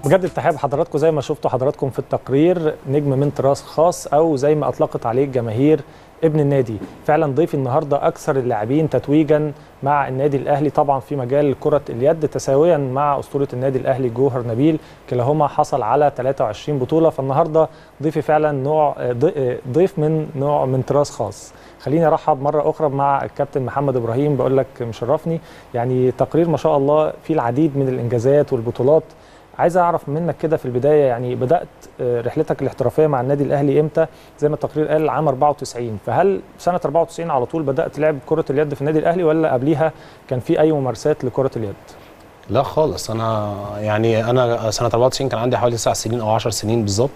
بجد التحيه بحضراتكم زي ما شفتوا حضراتكم في التقرير نجم من طراز خاص او زي ما اطلقت عليه الجماهير ابن النادي فعلا ضيف النهارده اكثر اللاعبين تتويجا مع النادي الاهلي طبعا في مجال كره اليد تساويا مع اسطوره النادي الاهلي جوهر نبيل كلاهما حصل على 23 بطوله فالنهارده ضيفي فعلا نوع ضيف من نوع من طراز خاص خليني ارحب مره اخرى مع الكابتن محمد ابراهيم بقول لك مشرفني يعني تقرير ما شاء الله فيه العديد من الانجازات والبطولات عايز اعرف منك كده في البدايه يعني بدات رحلتك الاحترافيه مع النادي الاهلي امتى زي ما التقرير قال عام 94 فهل سنه 94 على طول بدات لعب كره اليد في النادي الاهلي ولا قبليها كان في اي ممارسات لكره اليد لا خالص انا يعني انا سنه 94 كان عندي حوالي 9 سنين او 10 سنين بالظبط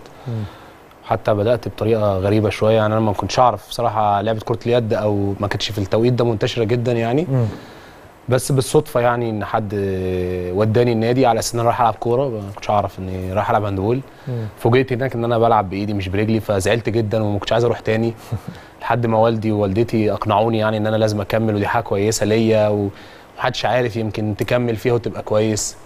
حتى بدات بطريقه غريبه شويه يعني انا ما كنتش اعرف بصراحه لعبه كره اليد او ما كانتش في التوقيت ده منتشره جدا يعني م. بس بالصدفه يعني ان حد وداني النادي على اساس ان انا رايح العب كوره ما كنتش اعرف اني رايح العب هاندبول فوجئت هناك ان انا بلعب بايدي مش برجلي فزعلت جدا وما كنتش عايز اروح تاني لحد ما والدي ووالدتي اقنعوني يعني ان انا لازم اكمل ودي حاجه كويسه ليا ومحدش عارف يمكن تكمل فيها وتبقى كويس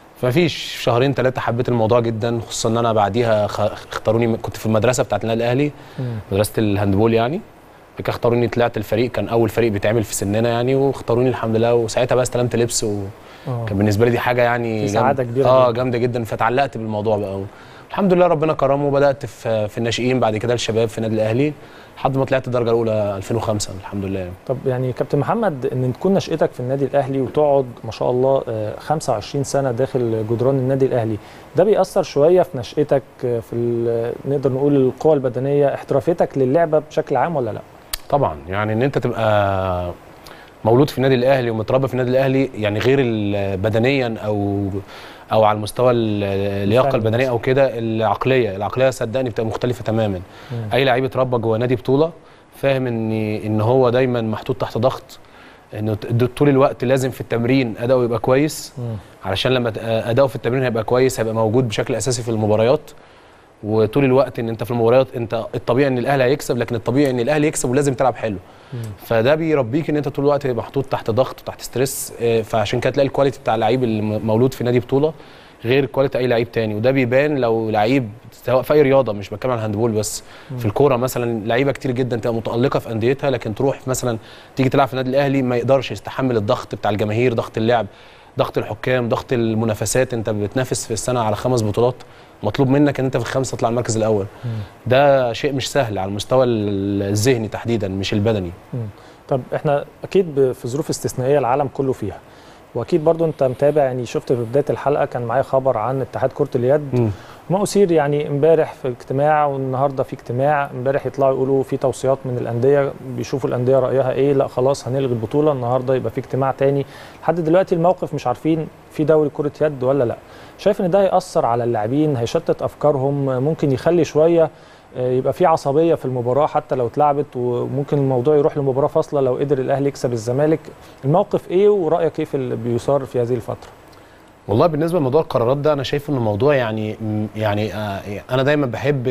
ففيش شهرين ثلاثه حبيت الموضوع جدا خصوصا ان انا بعديها اختاروني كنت في المدرسه بتاعت النادي الاهلي مدرسه الهاندبول يعني كده اختاروني طلعت الفريق كان اول فريق بيتعمل في سننا يعني واختاروني الحمد لله وساعتها بقى استلمت لبس وكان بالنسبه لي دي حاجه يعني سعاده كبيره اه جامده جدا فتعلقت بالموضوع بقى الحمد لله ربنا كرمه وبدات في في الناشئين بعد كده الشباب في النادي الاهلي لحد ما طلعت الدرجه الاولى 2005 الحمد لله طب يعني كابتن محمد ان تكون نشاتك في النادي الاهلي وتقعد ما شاء الله 25 سنه داخل جدران النادي الاهلي ده بيأثر شويه في نشاتك في نقدر نقول القوه البدنيه احترافيتك للعبه بشكل عام ولا لا؟ طبعا يعني ان انت تبقى مولود في النادي الاهلي ومتربى في النادي الاهلي يعني غير بدنيا او او على المستوى اللياقه البدنيه او كده العقليه العقليه صدقني بتبقى مختلفه تماما مم. اي لعيب اتربى جوه نادي بطوله فاهم ان ان هو دايما محطوط تحت ضغط انه طول الوقت لازم في التمرين اداؤه يبقى كويس مم. علشان لما اداؤه في التمرين هيبقى كويس هيبقى موجود بشكل اساسي في المباريات وطول الوقت ان انت في المباريات انت الطبيعي ان الاهلي هيكسب لكن الطبيعي ان الاهلي يكسب ولازم تلعب حلو مم. فده بيربيك ان انت طول الوقت محطوط تحت ضغط وتحت ستريس فعشان كده تلاقي الكواليتي بتاع اللعيب المولود في نادي بطوله غير كواليتي اي لعيب تاني وده بيبان لو لعيب سواء في اي رياضه مش بتكلم عن الهاندبول بس مم. في الكوره مثلا لعيبه كتير جدا تبقى متالقه في انديتها لكن تروح مثلا تيجي تلعب في النادي الاهلي ما يقدرش يستحمل الضغط بتاع الجماهير ضغط اللعب ضغط الحكام ضغط المنافسات انت بتنافس في السنه على خمس بطولات مطلوب منك ان انت في الخمسه تطلع المركز الاول مم. ده شيء مش سهل على المستوى الذهني تحديدا مش البدني مم. طب احنا اكيد في ظروف استثنائيه العالم كله فيها واكيد برضو انت متابع يعني شفت في بدايه الحلقه كان معايا خبر عن اتحاد كره اليد ما اثير يعني امبارح في اجتماع والنهارده في اجتماع امبارح يطلعوا يقولوا في توصيات من الانديه بيشوفوا الانديه رايها ايه لا خلاص هنلغي البطوله النهارده يبقى في اجتماع تاني لحد دلوقتي الموقف مش عارفين في دوري كره يد ولا لا شايف ان ده هياثر على اللاعبين هيشتت افكارهم ممكن يخلي شويه يبقى في عصبيه في المباراه حتى لو اتلعبت وممكن الموضوع يروح لمباراه فاصله لو قدر الاهلي يكسب الزمالك الموقف ايه ورايك ايه في اللي بيثار في هذه الفتره والله بالنسبه لموضوع القرارات ده انا شايف ان الموضوع يعني يعني انا دايما بحب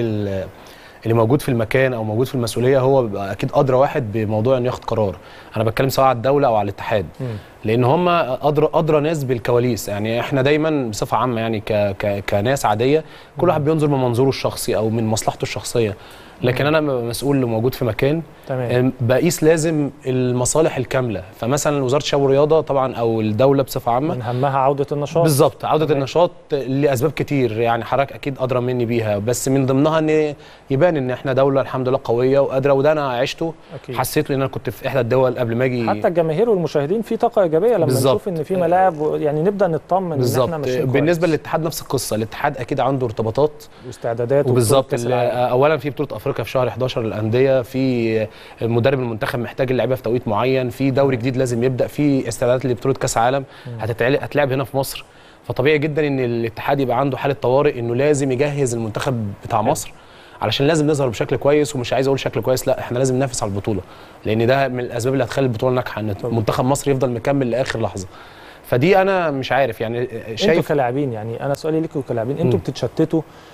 اللي موجود في المكان او موجود في المسؤوليه هو بيبقى اكيد ادرى واحد بموضوع انه ياخد قرار انا بتكلم سواء على الدوله او على الاتحاد م. لان هم ادرى ادرى ناس بالكواليس يعني احنا دايما بصفه عامه يعني ك ك كناس عاديه كل واحد بينظر من منظوره الشخصي او من مصلحته الشخصيه لكن انا مسؤول موجود في مكان تمام. بقيس لازم المصالح الكامله فمثلا وزاره الشباب والرياضه طبعا او الدوله بصفه عامه من همها عوده النشاط بالظبط عوده تمام. النشاط لاسباب كتير يعني حضرتك اكيد ادرى مني بيها بس من ضمنها ان يبان ان احنا دوله الحمد لله قويه وقادره وده انا عشته أكيد. حسيت ان انا كنت في احدى الدول قبل ما اجي حتى الجماهير والمشاهدين في طاقه ايجابيه لما بالزبط. نشوف ان في ملاعب يعني نبدا نطمن بالظبط ان احنا ماشيين بالنسبه للاتحاد نفس القصه الاتحاد اكيد عنده ارتباطات واستعدادات وبالظبط اولا في بطوله افريقيا في شهر 11 للانديه في مدرب المنتخب محتاج اللعيبه في توقيت معين في دوري جديد لازم يبدا في استعدادات لبطوله كاس عالم هتتلعب هنا في مصر فطبيعي جدا ان الاتحاد يبقى عنده حاله طوارئ انه لازم يجهز المنتخب بتاع مصر علشان لازم نظهر بشكل كويس ومش عايز اقول شكل كويس لا احنا لازم ننافس على البطوله لان ده من الاسباب اللي هتخلي البطوله ناجحه ان منتخب مصر يفضل مكمل لاخر لحظه فدي انا مش عارف يعني شايف انتوا كلاعبين يعني انا سؤالي ليكم كلاعبين انتوا بتتشتتوا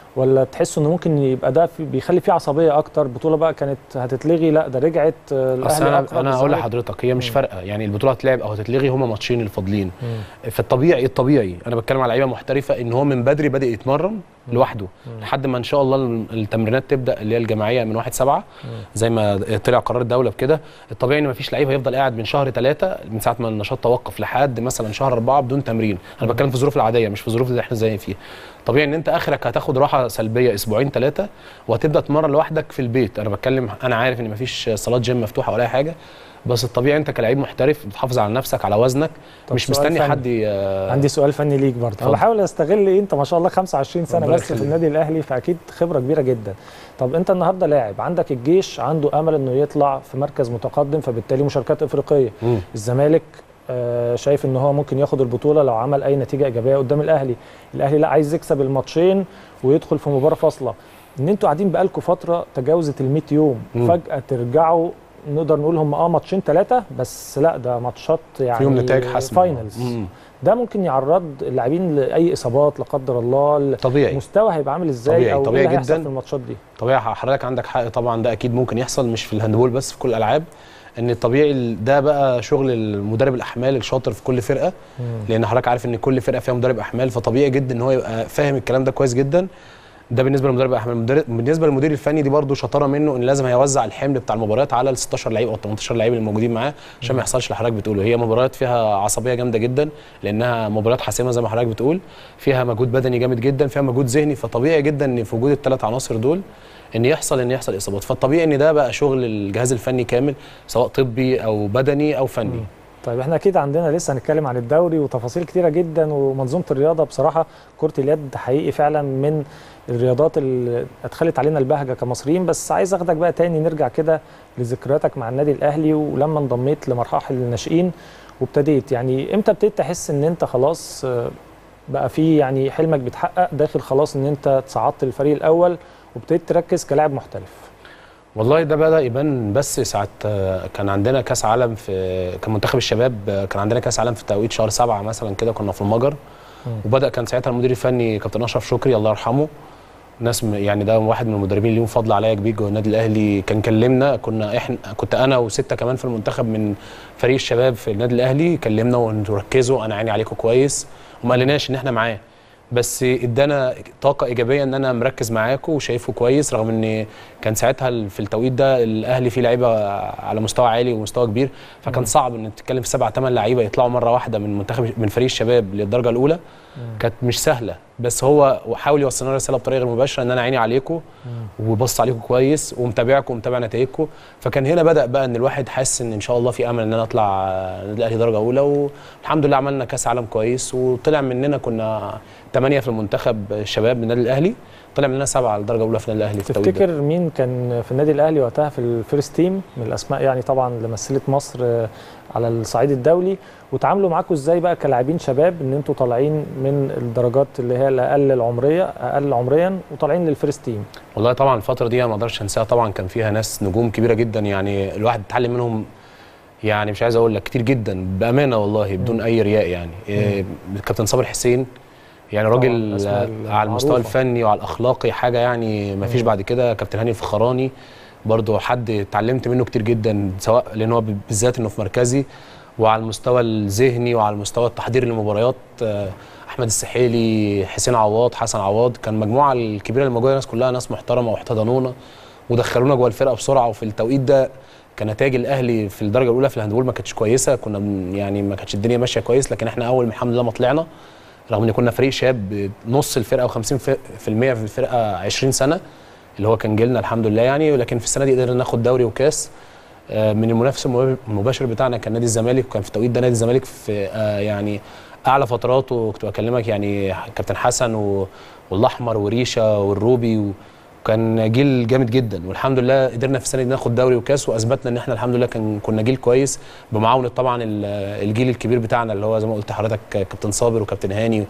ولا تحسوا انه ممكن يبقى ده في بيخلي فيه عصبيه اكتر بطوله بقى كانت هتتلغي لا ده رجعت آه، اصل الاهلي انا أقرب انا هقول للزمالك. لحضرتك هي مش مم. فارقه يعني البطوله هتلعب او هتتلغي هما ماتشين اللي فاضلين مم. فالطبيعي الطبيعي انا بتكلم على لعيبه محترفه ان هو من بدري بادئ يتمرن لوحده لحد ما ان شاء الله التمرينات تبدا اللي هي الجماعيه من 1 7 زي ما طلع قرار الدوله بكده الطبيعي ان مفيش لعيب هيفضل قاعد من شهر ثلاثة من ساعه ما النشاط توقف لحد مثلا شهر أربعة بدون تمرين انا بتكلم في الظروف العاديه مش في الظروف اللي احنا زي فيها طبيعي ان انت اخرك هتاخد راحه سلبيه اسبوعين ثلاثه وهتبدا تتمرن لوحدك في البيت انا بتكلم انا عارف ان مفيش صالات جيم مفتوحه ولا اي حاجه بس الطبيعي انت كلاعب محترف بتحافظ على نفسك على وزنك طب مش سؤال مستني فني. حد ي- عندي سؤال فني ليك برضه انا اتفضل. بحاول استغل ايه انت ما شاء الله 25 سنه ربنا بس في يخليك. النادي الاهلي فاكيد خبره كبيره جدا طب انت النهارده لاعب عندك الجيش عنده امل انه يطلع في مركز متقدم فبالتالي مشاركات افريقيه مم. الزمالك آه، شايف ان هو ممكن ياخد البطوله لو عمل اي نتيجه ايجابيه قدام الاهلي الاهلي لا عايز يكسب الماتشين ويدخل في مباراه فاصله ان انتوا قاعدين بقالكم فتره تجاوزت ال 100 يوم مم. فجاه ترجعوا نقدر نقول هم اه ماتشين ثلاثه بس لا ده ماتشات يعني فيهم نتائج حاسمه فاينلز مم. ده ممكن يعرض اللاعبين لاي اصابات لا قدر الله طبيعي المستوى هيبقى عامل ازاي طبيعي، او طبيعي ايه اللي هيحصل جداً. في الماتشات دي طبيعي حضرتك عندك حق طبعا ده اكيد ممكن يحصل مش في الهاندبول بس في كل الالعاب ان الطبيعي ال- ده بقى شغل المدرب الاحمال الشاطر في كل فرقه لان حضرتك عارف ان كل فرقه فيها مدرب احمال فطبيعي جدا ان هو يبقى فاهم الكلام ده كويس جدا ده بالنسبه لمدرب الاحمال المدرب- بالنسبه للمدير الفني دي برده شطاره منه ان لازم هيوزع الحمل بتاع المباريات على ال 16 لعيب او 18 لعيب اللي موجودين معاه عشان ما يحصلش اللي حضرتك بتقوله هي مباريات فيها عصبيه جامده جدا لانها مباريات حاسمه زي ما حضرتك بتقول فيها مجهود بدني جامد جدا فيها مجهود ذهني فطبيعي جدا ان في وجود الثلاث عناصر دول ان يحصل ان يحصل اصابات فالطبيعي ان ده بقى شغل الجهاز الفني كامل سواء طبي او بدني او فني طيب احنا اكيد عندنا لسه هنتكلم عن الدوري وتفاصيل كتيره جدا ومنظومه الرياضه بصراحه كره اليد حقيقي فعلا من الرياضات اللي ادخلت علينا البهجه كمصريين بس عايز اخدك بقى تاني نرجع كده لذكرياتك مع النادي الاهلي ولما انضميت لمراحل الناشئين وابتديت يعني امتى ابتديت تحس ان انت خلاص آه، بقى في يعني حلمك بيتحقق داخل خلاص ان انت تصعدت للفريق الاول وابتديت تركز كلاعب محترف والله ده بدا يبان بس ساعه آه، كان عندنا كاس عالم في كان منتخب الشباب آه، كان عندنا كاس عالم في توقيت شهر سبعة مثلا كده كنا في المجر مم. وبدا كان ساعتها المدير الفني كابتن اشرف شكري الله يرحمه ناس م- يعني ده واحد من المدربين اللي ليهم فضل عليا كبير جوه النادي الاهلي كان كلمنا كنا احنا كنت انا وسته كمان في المنتخب من فريق الشباب في النادي الاهلي كلمنا وانتوا ركزوا انا عيني عليكم كويس وما قالناش ان احنا معاه بس ادانا طاقه ايجابيه ان انا مركز معاكم وشايفه كويس رغم ان كان ساعتها ال- في التوقيت ده الاهلي فيه لعيبه على مستوى عالي ومستوى كبير فكان صعب ان تتكلم في سبع ثمان لعيبه يطلعوا مره واحده من منتخب من فريق الشباب للدرجه الاولى كانت مش سهله بس هو حاول يوصل لنا رساله بطريقه غير مباشره ان انا عيني عليكم وبص عليكم كويس ومتابعكم ومتابع نتائجكم فكان هنا بدا بقى ان الواحد حاسس ان ان شاء الله في امل ان انا اطلع النادي الاهلي درجه اولى والحمد لله عملنا كاس عالم كويس وطلع مننا كنا ثمانيه في المنتخب الشباب من النادي الاهلي طلع مننا سبعه على الدرجه الاولى في النادي الاهلي في التوقيت ده. تفتكر مين كان في النادي الاهلي وقتها في الفيرست تيم من الاسماء يعني طبعا اللي مثلت مصر آه، على الصعيد الدولي وتعاملوا معاكم ازاي بقى كلاعبين شباب ان انتوا طالعين من الدرجات اللي هي الاقل العمريه اقل عمريا وطالعين للفيرست تيم والله طبعا الفترة دي أنا ما اقدرش انساها طبعا كان فيها ناس نجوم كبيرة جدا يعني الواحد اتعلم منهم يعني مش عايز اقول لك كتير جدا بأمانة والله بدون أي رياء يعني إيه، كابتن صابر حسين يعني طبعاً راجل الأسماء على المستوى المعروفة. الفني وعلى الأخلاقي حاجة يعني ما فيش بعد كده كابتن هاني الفخراني برضو حد اتعلمت منه كتير جدا سواء لأن هو بالذات إنه في مركزي وعلى المستوى الذهني وعلى المستوى التحضير للمباريات آه، احمد السحيلي حسين عواد حسن عواد كان المجموعه الكبيره اللي موجوده ناس كلها ناس محترمه واحتضنونا ودخلونا جوه الفرقه بسرعه وفي التوقيت ده كان نتائج الاهلي في الدرجه الاولى في الهاندبول ما كانتش كويسه كنا بن- يعني ما كانتش الدنيا ماشيه كويس لكن احنا اول ما الحمد لله ما طلعنا رغم ان كنا فريق شاب نص الفرقه و50% في في الفرقه 20 سنه اللي هو كان جيلنا الحمد لله يعني ولكن في السنه دي قدرنا ناخد دوري وكاس آه، من المنافس المب- المباشر بتاعنا كان نادي الزمالك وكان في التوقيت ده نادي الزمالك في آه، يعني اعلى فتراته كنت بكلمك يعني كابتن حسن و- والاحمر وريشه والروبي وكان جيل جامد جدا والحمد لله قدرنا في السنه دي ناخد دوري وكاس واثبتنا ان احنا الحمد لله كان كنا جيل كويس بمعاونه طبعا ال- الجيل الكبير بتاعنا اللي هو زي ما قلت لحضرتك كابتن صابر وكابتن هاني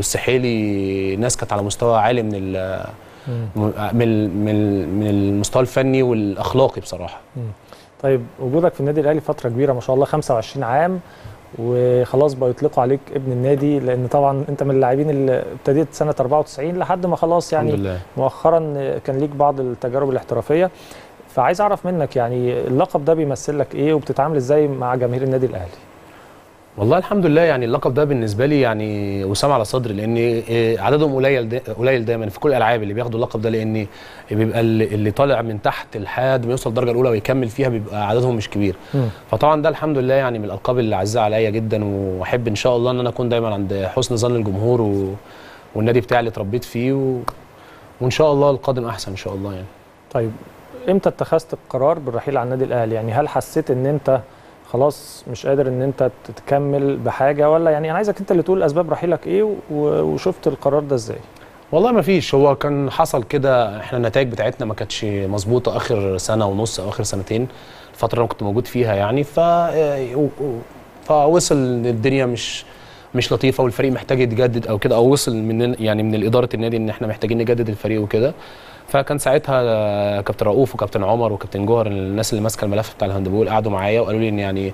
والسحيلي ناس كانت على مستوى عالي من ال من ال- من ال- من المستوى الفني والاخلاقي بصراحه طيب وجودك في النادي الاهلي فتره كبيره ما شاء الله 25 عام وخلاص بقوا يطلقوا عليك ابن النادي لان طبعا انت من اللاعبين اللي ابتديت سنه 94 لحد ما خلاص يعني الحمد لله مؤخرا كان ليك بعض التجارب الاحترافيه فعايز اعرف منك يعني اللقب ده بيمثل لك ايه وبتتعامل ازاي مع جماهير النادي الاهلي والله الحمد لله يعني اللقب ده بالنسبه لي يعني وسام على صدري لان إيه، عددهم قليل دا قليل دايما في كل الالعاب اللي بياخدوا اللقب ده لان بيبقى اللي اللي طالع من تحت لحد ما يوصل الدرجه الاولى ويكمل فيها بيبقى عددهم مش كبير مم. فطبعا ده الحمد لله يعني من الالقاب اللي عزيزه عليا جدا واحب ان شاء الله ان انا اكون دايما عند حسن ظن الجمهور و... والنادي بتاعي اللي اتربيت فيه و... وان شاء الله القادم احسن ان شاء الله يعني طيب امتى اتخذت القرار بالرحيل عن النادي الاهلي يعني هل حسيت ان انت خلاص مش قادر ان انت تكمل بحاجه ولا يعني انا عايزك انت اللي تقول اسباب رحيلك ايه و- وشفت القرار ده ازاي والله ما فيش هو كان حصل كده احنا النتائج بتاعتنا ما كانتش مظبوطه اخر سنه ونص او اخر سنتين الفتره اللي انا كنت موجود فيها يعني ف فوصل إن الدنيا مش مش لطيفه والفريق محتاج يتجدد او كده او وصل من يعني من اداره النادي ان احنا محتاجين نجدد الفريق وكده فكان ساعتها كابتن رؤوف وكابتن عمر وكابتن جوهر الناس اللي ماسكه الملف بتاع الهاندبول قعدوا معايا وقالوا لي ان يعني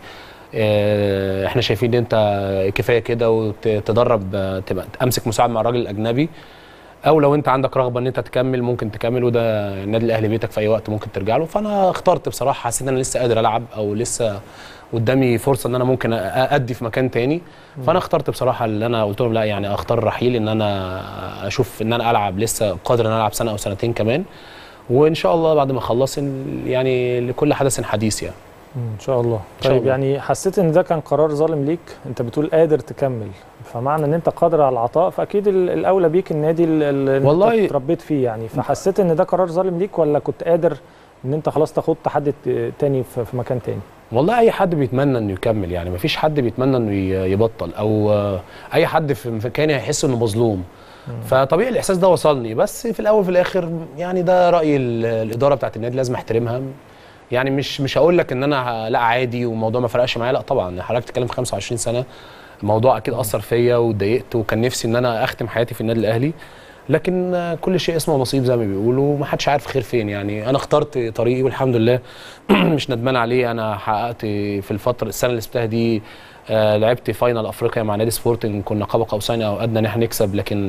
آه، احنا شايفين ان انت كفايه كده وتدرب آه، تبقى امسك مساعد مع الراجل الاجنبي او لو انت عندك رغبه ان انت تكمل ممكن تكمل وده النادي الاهلي بيتك في اي وقت ممكن ترجع له فانا اخترت بصراحه حسيت ان انا لسه قادر العب او لسه قدامي فرصه ان انا ممكن أ- ادي في مكان تاني فانا اخترت بصراحه اللي انا قلت لهم لا يعني اختار الرحيل ان انا اشوف ان انا العب لسه قادر ان انا العب سنه او سنتين كمان وان شاء الله بعد ما اخلص ال- يعني لكل حدث حديث يعني مم، ان شاء الله شاء طيب الله. يعني حسيت ان ده كان قرار ظالم ليك انت بتقول قادر تكمل فمعنى ان انت قادر على العطاء فاكيد ال- الاولى بيك النادي ال- اللي انت والله- اتربيت فيه يعني فحسيت ان ده قرار ظالم ليك ولا كنت قادر ان انت خلاص تاخد تحدي ت- تاني في في مكان تاني والله اي حد بيتمنى انه يكمل يعني مفيش حد بيتمنى انه ي- يبطل او آه، اي حد في مكاني هيحس انه مظلوم فطبيعي الاحساس ده وصلني بس في الاول وفي الاخر يعني ده راي ال- الاداره بتاعت النادي لازم احترمها يعني مش مش هقول لك ان انا ه- لا عادي والموضوع ما فرقش معايا لا طبعا حضرتك بتتكلم في 25 سنه الموضوع اكيد اثر فيا واتضايقت وكان نفسي ان انا اختم حياتي في النادي الاهلي لكن آه، كل شيء اسمه نصيب زي ما بيقولوا وما حدش عارف خير فين يعني انا اخترت طريقي والحمد لله مش ندمان عليه انا حققت في الفتره السنه اللي سبتها دي آه، لعبت فاينل افريقيا مع نادي سبورتنج كنا قاب قوسين او ادنى ان احنا نكسب لكن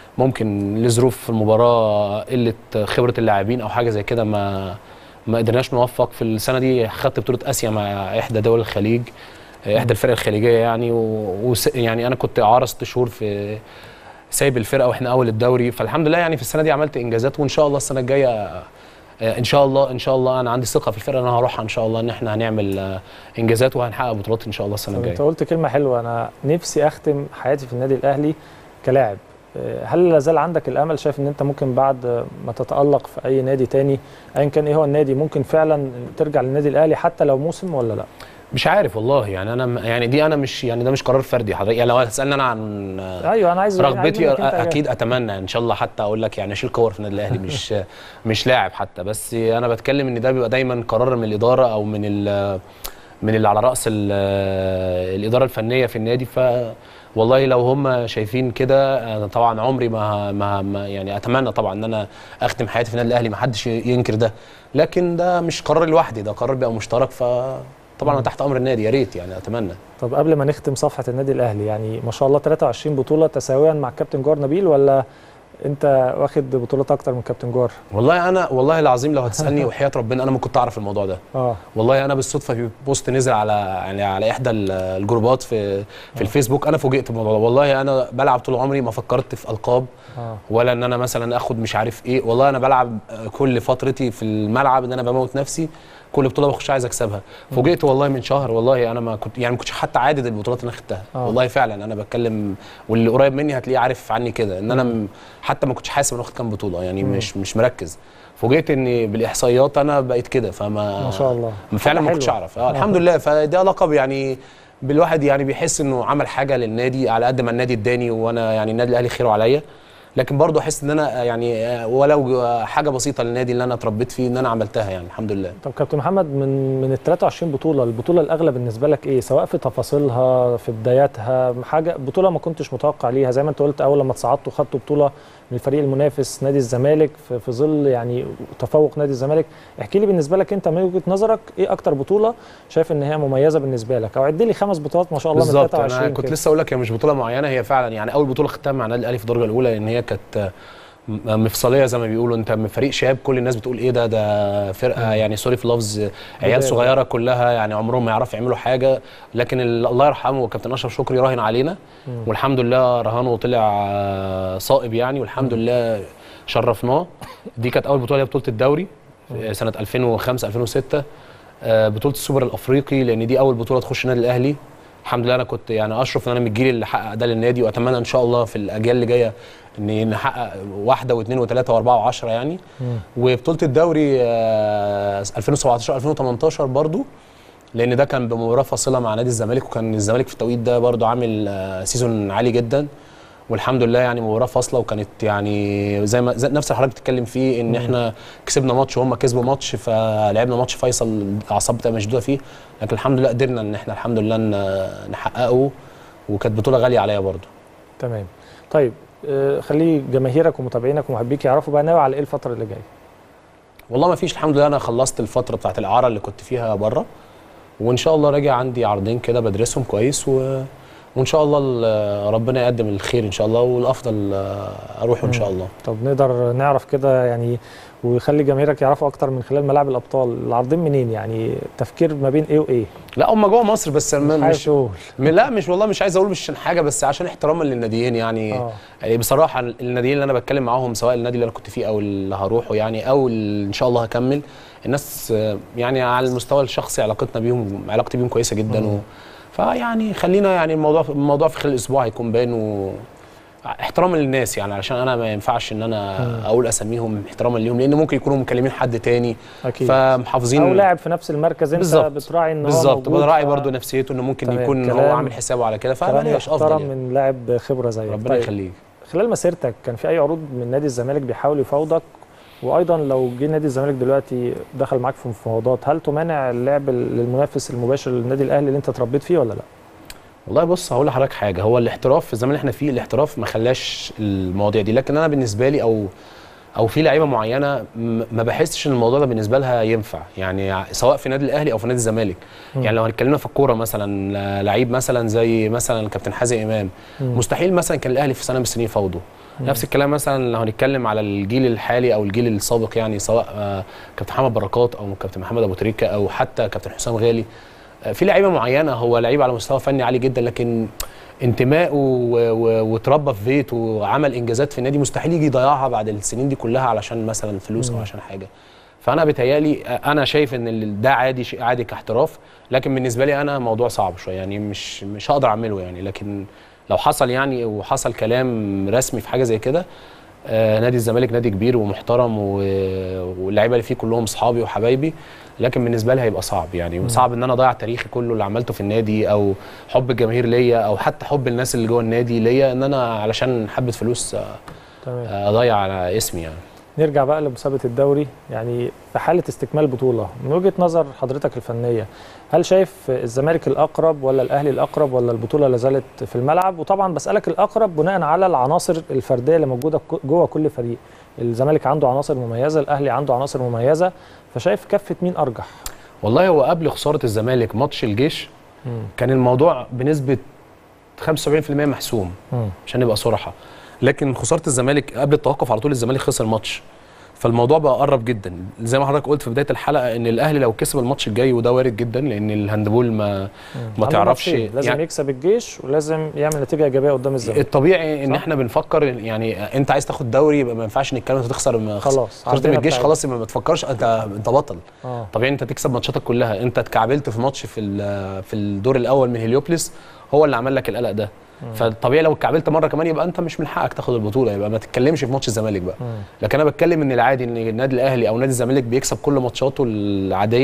ممكن لظروف في المباراه قله خبره اللاعبين او حاجه زي كده ما ما قدرناش نوفق في السنه دي خدت بطوله اسيا مع احدى دول الخليج آه، احدى الفرق الخليجيه يعني و... وس... يعني انا كنت اعاره ست شهور في سايب الفرقه واحنا اول الدوري فالحمد لله يعني في السنه دي عملت انجازات وان شاء الله السنه الجايه آه، ان شاء الله ان شاء الله انا عندي ثقه في الفرقه ان انا هروحها ان شاء الله ان احنا هنعمل آه، انجازات وهنحقق بطولات ان شاء الله السنه طب الجايه انت قلت كلمه حلوه انا نفسي اختم حياتي في النادي الاهلي كلاعب آه، هل لا زال عندك الامل شايف ان انت ممكن بعد ما تتالق في اي نادي تاني ايا كان ايه هو النادي ممكن فعلا ترجع للنادي الاهلي حتى لو موسم ولا لا مش عارف والله يعني انا م- يعني دي انا مش يعني ده مش قرار فردي حضرتك يعني لو هتسالني انا عن آه، ايوه انا عايز عايز رغبتي منك انت اكيد اتمنى ان شاء الله حتى اقول لك يعني اشيل كور في النادي الاهلي مش مش لاعب حتى بس انا بتكلم ان ده بيبقى دايما قرار من الاداره او من ال من اللي على راس ال- الاداره الفنيه في النادي ف والله لو هم شايفين كده أنا طبعا عمري ما, ما, ما يعني اتمنى طبعا ان انا اختم حياتي في النادي الاهلي ما حدش ينكر ده لكن ده مش قرار لوحدي ده قرار بيبقى مشترك فطبعا انا تحت امر النادي يا ريت يعني اتمنى طب قبل ما نختم صفحه النادي الاهلي يعني ما شاء الله 23 بطوله تساويا مع الكابتن جوهر نبيل ولا انت واخد بطولات اكتر من كابتن جوهر والله انا والله العظيم لو هتسالني وحياه ربنا انا ما كنت اعرف الموضوع ده اه والله انا بالصدفه في بوست نزل على يعني على احدى ال- الجروبات في في الفيسبوك انا فوجئت بالموضوع ده والله انا بلعب طول عمري ما فكرت في القاب اه ولا ان انا مثلا اخد مش عارف ايه والله انا بلعب كل فترتي في الملعب ان انا بموت نفسي كل بطوله بخش عايز اكسبها فوجئت والله من شهر والله انا ما كنت يعني ما كنتش حتى عادد البطولات اللي انا خدتها آه. والله فعلا انا بتكلم واللي قريب مني هتلاقيه عارف عني كده ان انا م- حتى ما كنتش حاسب انا واخد كام بطوله يعني مم. مش مش مركز فوجئت ان بالاحصائيات انا بقيت كده فما ما شاء الله فعلا حاجة ما كنتش حلوة. اعرف اه الحمد لله فده لقب يعني بالواحد يعني بيحس انه عمل حاجه للنادي على قد ما النادي اداني وانا يعني النادي الاهلي خيره عليا لكن برضو احس ان انا يعني آه، ولو حاجه بسيطه للنادي اللي انا اتربيت فيه ان انا عملتها يعني الحمد لله طب كابتن محمد من من ال 23 بطوله البطوله الاغلى بالنسبه لك ايه سواء في تفاصيلها في بداياتها حاجه بطوله ما كنتش متوقع ليها زي ما انت قلت اول لما تصعدتوا خدتوا بطوله من الفريق المنافس نادي الزمالك في, في ظل يعني تفوق نادي الزمالك احكي لي بالنسبه لك انت من وجهه نظرك ايه اكتر بطوله شايف ان هي مميزه بالنسبه لك او عد لي خمس بطولات ما شاء الله من بالظبط 23 انا كنت كده. لسه اقول لك هي مش بطوله معينه هي فعلا يعني اول بطوله خدتها مع النادي الاهلي في الدرجه الاولى لان هي كانت م- مفصليه زي ما بيقولوا انت من فريق شاب كل الناس بتقول ايه ده ده فرقه يعني سوري في لفظ عيال بداية. صغيره كلها يعني عمرهم ما يعرفوا يعملوا حاجه لكن ال- الله يرحمه كابتن اشرف شكري راهن علينا والحمد لله رهانه طلع آه، صائب يعني والحمد لله شرفناه دي كانت اول بطوله هي بطوله الدوري آه، سنه 2005 2006 آه، بطوله السوبر الافريقي لان دي اول بطوله تخش النادي الاهلي الحمد لله انا كنت يعني اشرف ان انا من الجيل اللي حقق ده للنادي واتمنى ان شاء الله في الاجيال اللي جايه ان نحقق واحده واثنين وثلاثه واربعه وعشره يعني وبطوله الدوري آه، 2017 2018 برضو لان ده كان بمباراه فاصله مع نادي الزمالك وكان الزمالك في التوقيت ده برضو عامل آه، سيزون عالي جدا والحمد لله يعني مباراه فاصله وكانت يعني زي ما زي نفس اللي حضرتك بتتكلم فيه ان احنا كسبنا ماتش وهم كسبوا ماتش فلعبنا ماتش فيصل الاعصاب بتبقى مشدوده فيه لكن الحمد لله قدرنا ان احنا الحمد لله ن- نحققه وكانت بطوله غاليه عليا برضو تمام طيب آه، خلي جماهيرك ومتابعينك ومحبيك يعرفوا بقى ناوي على ايه الفتره اللي جايه والله ما فيش الحمد لله انا خلصت الفتره بتاعت الاعاره اللي كنت فيها بره وان شاء الله راجع عندي عرضين كده بدرسهم كويس و... وان شاء الله ال- ربنا يقدم الخير ان شاء الله والافضل آه، اروح ان شاء الله طب نقدر نعرف كده يعني ويخلي جماهيرك يعرفوا اكتر من خلال ملاعب الابطال العارضين منين يعني تفكير ما بين ايه وايه لا هم جوه مصر بس م- عايز مش تقول م- لا مش والله مش عايز اقول مش عشان حاجه بس عشان احتراما للناديين يعني اه يعني بصراحه الناديين اللي انا بتكلم معاهم سواء النادي اللي انا كنت فيه او اللي هروحه يعني او اللي ان شاء الله هكمل الناس آه، يعني على المستوى الشخصي علاقتنا بيهم علاقتي بيهم كويسه جدا و فيعني خلينا يعني الموضوع الموضوع في خلال اسبوع هيكون باين و احتراما للناس يعني علشان انا ما ينفعش ان انا اقول اساميهم احتراما ليهم لان ممكن يكونوا مكلمين حد تاني اكيد فمحافظين او لاعب في نفس المركز انت بالظبط. بتراعي ان هو بالظبط موجود، براعي ف- برضو نفسيته انه ممكن تمام، يكون هو كلام- عامل حسابه على كده كلام فبلاش افضل يحترم يعني. من لاعب خبره زيك ربنا طيب يخليك خلال مسيرتك كان في اي عروض من نادي الزمالك بيحاول يفاوضك وايضا لو جه نادي الزمالك دلوقتي دخل معاك في مفاوضات هل تمانع اللعب للمنافس المباشر للنادي الاهلي اللي انت اتربيت فيه ولا لا؟ والله بص هقول لحضرتك حاجه هو الاحتراف في الزمن اللي احنا فيه الاحتراف ما خلاش المواضيع دي لكن انا بالنسبه لي او او في لعيبه معينه م- ما بحسش ان الموضوع ده بالنسبه لها ينفع يعني ع- سواء في نادي الاهلي او في نادي الزمالك مم. يعني لو هنتكلمنا في الكوره مثلا ل- لعيب مثلا زي مثلا كابتن حازم امام مم. مستحيل مثلا كان الاهلي في سنه من السنين يفاوضه نفس الكلام مثلا لو هنتكلم على الجيل الحالي او الجيل السابق يعني سواء آه، كابتن محمد بركات او كابتن محمد ابو تريكه او حتى كابتن حسام غالي آه، في لعيبه معينه هو لعيب على مستوى فني عالي جدا لكن انتمائه و- و- واتربى في بيت وعمل انجازات في النادي مستحيل يجي يضيعها بعد السنين دي كلها علشان مثلا فلوس او مم. عشان حاجه فانا بيتهيالي آه، انا شايف ان ال- ده عادي شيء عادي كاحتراف لكن بالنسبه لي انا موضوع صعب شويه يعني مش مش هقدر اعمله يعني لكن لو حصل يعني وحصل كلام رسمي في حاجه زي كده آه نادي الزمالك نادي كبير ومحترم و- واللعيبه اللي فيه كلهم اصحابي وحبايبي لكن بالنسبه لي هيبقى صعب يعني صعب ان انا اضيع تاريخي كله اللي عملته في النادي او حب الجماهير ليا او حتى حب الناس اللي جوه النادي ليا ان انا علشان حبه فلوس آه، تمام آه، اضيع على اسمي يعني نرجع بقى لمسابقه الدوري يعني في حاله استكمال بطوله من وجهه نظر حضرتك الفنيه هل شايف الزمالك الاقرب ولا الاهلي الاقرب ولا البطوله لا زالت في الملعب وطبعا بسالك الاقرب بناء على العناصر الفرديه اللي موجوده ك- جوه كل فريق الزمالك عنده عناصر مميزه الاهلي عنده عناصر مميزه فشايف كفه مين ارجح والله هو قبل خساره الزمالك ماتش الجيش كان الموضوع بنسبه 75% محسوم مم. عشان نبقى صراحه لكن خساره الزمالك قبل التوقف على طول الزمالك خسر ماتش فالموضوع بقى قرب جدا زي ما حضرتك قلت في بدايه الحلقه ان الاهلي لو كسب الماتش الجاي وده وارد جدا لان الهاندبول ما ما عنده تعرفش ماتشين، لازم يعني يكسب الجيش ولازم يعمل نتيجه ايجابيه قدام الزمالك الطبيعي ان صح؟ احنا بنفكر يعني انت عايز تاخد دوري يبقى ما ينفعش نتكلم انت تخسر ما خلاص، خسرت من عندنا الجيش بتاع- خلاص يبقى ما تفكرش انت انت بطل اه طبيعي انت تكسب ماتشاتك كلها انت اتكعبلت في ماتش في ال- في الدور الاول من هليوبلس هو اللي عمل لك القلق ده فطبيعي لو اتكعبلت مره كمان يبقى انت مش من حقك تاخد البطوله يبقى ما تتكلمش في ماتش الزمالك بقى مم. لكن انا بتكلم ان العادي ان النادي الاهلي او نادي الزمالك بيكسب كل ماتشاته العاديه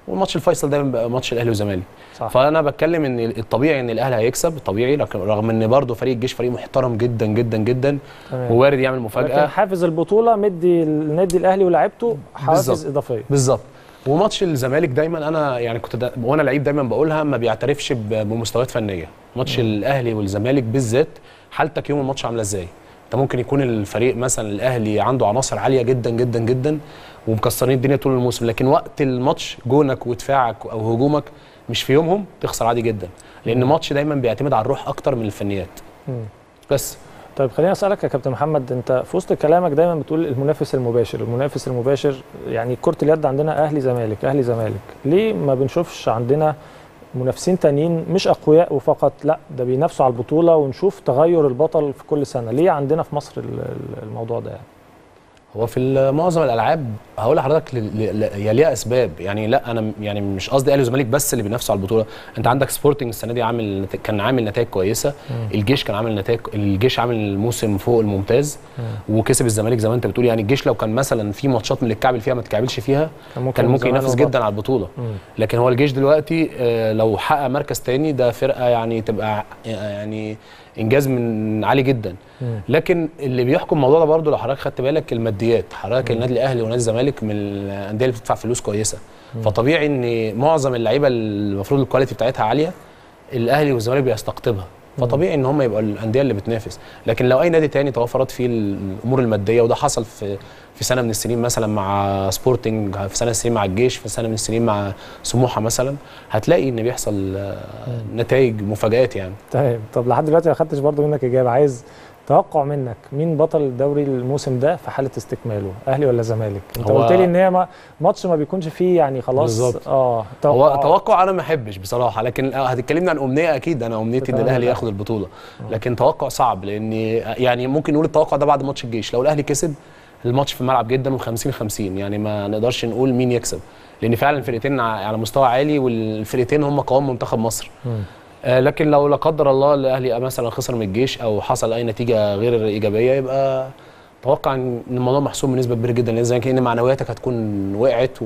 والماتش الفيصل دايما بيبقى ماتش الاهلي والزمالك صح فانا بتكلم ان الطبيعي ان الاهلي هيكسب طبيعي لكن رغم ان برضه فريق الجيش فريق محترم جدا جدا جدا تمام. ووارد يعمل لكن مفاجاه حافز البطوله مدي النادي الاهلي ولاعيبته حوافز بالظبط. اضافيه بالظبط وماتش الزمالك دايما انا يعني كنت دا وانا لعيب دايما بقولها ما بيعترفش ب- بمستويات فنيه ماتش الاهلي والزمالك بالذات حالتك يوم الماتش عامله ازاي انت ممكن يكون الفريق مثلا الاهلي عنده عناصر عاليه جدا جدا جدا ومكسرين الدنيا طول الموسم لكن وقت الماتش جونك ودفاعك او هجومك مش في يومهم تخسر عادي جدا لان الماتش دايما بيعتمد على الروح اكتر من الفنيات مم. بس طيب خليني اسالك يا كابتن محمد انت في وسط كلامك دايما بتقول المنافس المباشر المنافس المباشر يعني كره اليد عندنا اهلي زمالك اهلي زمالك ليه ما بنشوفش عندنا منافسين تانيين مش اقوياء وفقط لا ده بينافسوا على البطوله ونشوف تغير البطل في كل سنه ليه عندنا في مصر ال- ال- الموضوع ده يعني هو في ال- معظم الالعاب هقول لحضرتك ل- ل- ل- هي ليها اسباب يعني لا انا م- يعني مش قصدي اهلي وزمالك بس اللي بينافسوا على البطوله انت عندك سبورتنج السنه دي عامل نت- كان عامل نتائج كويسه الجيش كان عامل نتائج الجيش عامل موسم فوق الممتاز وكسب الزمالك زي ما انت بتقول يعني الجيش لو كان مثلا في ماتشات من اللي اتكعبل فيها ما اتكعبلش فيها كان ممكن كان ممكن زمان ينافس وبطل. جدا على البطوله مم. لكن هو الجيش دلوقتي آه، لو حقق مركز تاني ده فرقه يعني تبقى يعني انجاز من عالي جدا مم. لكن اللي بيحكم الموضوع ده برضه لو حضرتك خدت بالك الماديات حضرتك النادي الاهلي ونادي الزمالك من الانديه اللي بتدفع فلوس كويسه فطبيعي ان معظم اللعيبه اللي المفروض الكواليتي بتاعتها عاليه الاهلي والزمالك بيستقطبها فطبيعي ان هم يبقوا الانديه اللي بتنافس لكن لو اي نادي تاني توفرت فيه الامور الماديه وده حصل في في سنه من السنين مثلا مع سبورتنج في سنه من السنين مع الجيش في سنه من السنين مع سموحه مثلا هتلاقي ان بيحصل آه، نتائج مفاجات يعني طيب طب لحد دلوقتي ما خدتش برضه منك اجابه عايز توقع منك مين بطل الدوري الموسم ده في حاله استكماله اهلي ولا زمالك انت هو- قلت لي ان هي ما- ماتش ما بيكونش فيه يعني خلاص بالظبط. اه هو توقعات. توقع انا ما احبش بصراحه لكن لو هتتكلمني عن امنيه اكيد انا امنيتي ان تتمنى الاهلي ده. ياخد البطوله لكن توقع صعب لان يعني ممكن نقول التوقع ده بعد ماتش الجيش لو الاهلي كسب الماتش في الملعب جدا و50 50 يعني ما نقدرش نقول مين يكسب لان فعلا الفرقتين ع- على مستوى عالي والفرقتين هم قوام منتخب مصر مم. آه لكن لو لا قدر الله الاهلي مثلا خسر من الجيش او حصل اي نتيجه غير ايجابيه يبقى اتوقع ان الموضوع محسوم بنسبه كبيره جدا لان زي كان معنوياتك هتكون وقعت و...